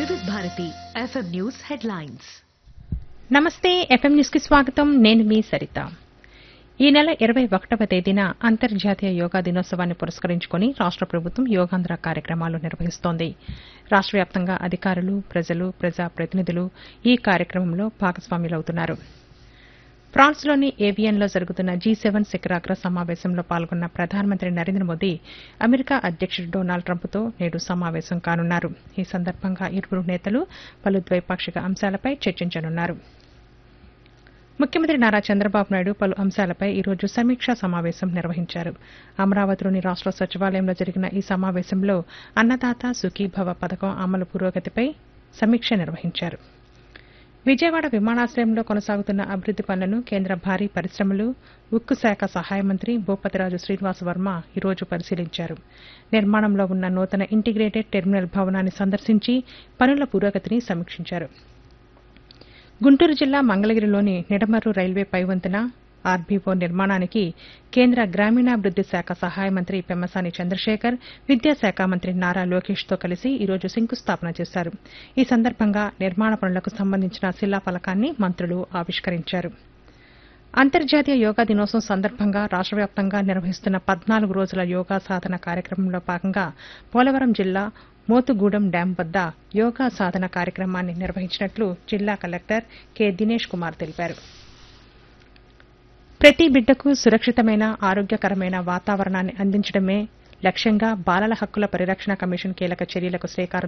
వివిధ Bharati FM news headlines నమస్తే FM news కి స్వాగతం నేను మీ సరిత ఈ నెల ఇరవై ఒకటవ తేదీన అంతర్జాతీయ యోగా దినోత్సవాన్ని పురస్కరించుకుని రాష్ట ప్రభుత్వం యోగాంధ్ర కార్యక్రమాలు నిర్వహిస్తోంది రాష్ట వ్యాప్తంగా అధికారులు ప్రజలు ప్రజా ప్రతినిధులు ఈ కార్యక్రమంలో భాగస్వాములవుతున్నారు ఫ్రాన్స్లోని ఏవియన్లో జరుగుతున్న జీ సెవెన్ శిఖరాగ్ర సమావేశంలో పాల్గొన్న ప్రధానమంత్రి నరేంద్ర మోదీ అమెరికా అధ్యక్షుడు డొనాల్డ్ ట్రంప్తో నేడు సమావేశం కానున్నారు ఈ సందర్భంగా ఇరువురు నేతలు పలు ద్వైపాక్షిక అంశాలపై చర్చించనున్నారు ముఖ్యమంత్రి నారా చంద్రబాబు నాయుడు పలు అంశాలపై ఈరోజు సమీక్షా సమావేశం నిర్వహించారు అమరావతిలోని రాష్ట సచివాలయంలో జరిగిన ఈ సమావేశంలో అన్నదాత సుఖీభవ పథకం అమలు పురోగతిపై సమీక్ష నిర్వహించారు విజయవాడ విమానాశ్రయంలో కొనసాగుతున్న అభివృద్ది పనులను కేంద్ర భారీ పరిశ్రమలు ఉక్కు శాఖ సహాయ మంత్రి భూపతిరాజు శ్రీనివాస వర్మ ఈరోజు పరిశీలించారు నిర్మాణంలో ఉన్న నూతన ఇంటిగ్రేటెడ్ టెర్మినల్ భవనాన్ని సందర్శించి పనుల పురోగతిని సమీక్షించారు గుంటూరు జిల్లా మంగళగిరిలోని నిడమర్రు రైల్వే పైవంతెన ఆర్బీఓ నిర్మాణానికి కేంద్ర గ్రామీణాభివృద్ది శాఖ సహాయ మంత్రి పెమ్మసాని చంద్రశేఖర్ విద్యాశాఖ మంత్రి నారా లోకేష్తో కలిసి ఈరోజు శంకుస్థాపన చేశారు ఈ సందర్భంగా నిర్మాణ పనులకు సంబంధించిన శిలాఫలకాన్ని మంత్రులు ఆవిష్కరించారు అంతర్జాతీయ యోగా దినోత్సవం సందర్భంగా రాష్ట వ్యాప్తంగా నిర్వహిస్తున్న పద్నాలుగు రోజుల యోగా సాధన కార్యక్రమంలో భాగంగా పోలవరం జిల్లా మోతుగూడెం డ్యాం వద్ద యోగా సాధన కార్యక్రమాన్ని నిర్వహించినట్లు జిల్లా కలెక్టర్ కె దినేష్ కుమార్ తెలిపారు ప్రతి బిడ్డకు సురక్షితమైన ఆరోగ్యకరమైన వాతావరణాన్ని అందించడమే లక్ష్యంగా బాలల హక్కుల పరిరక్షణ కమిషన్ కీలక చర్యలకు శ్రీకారం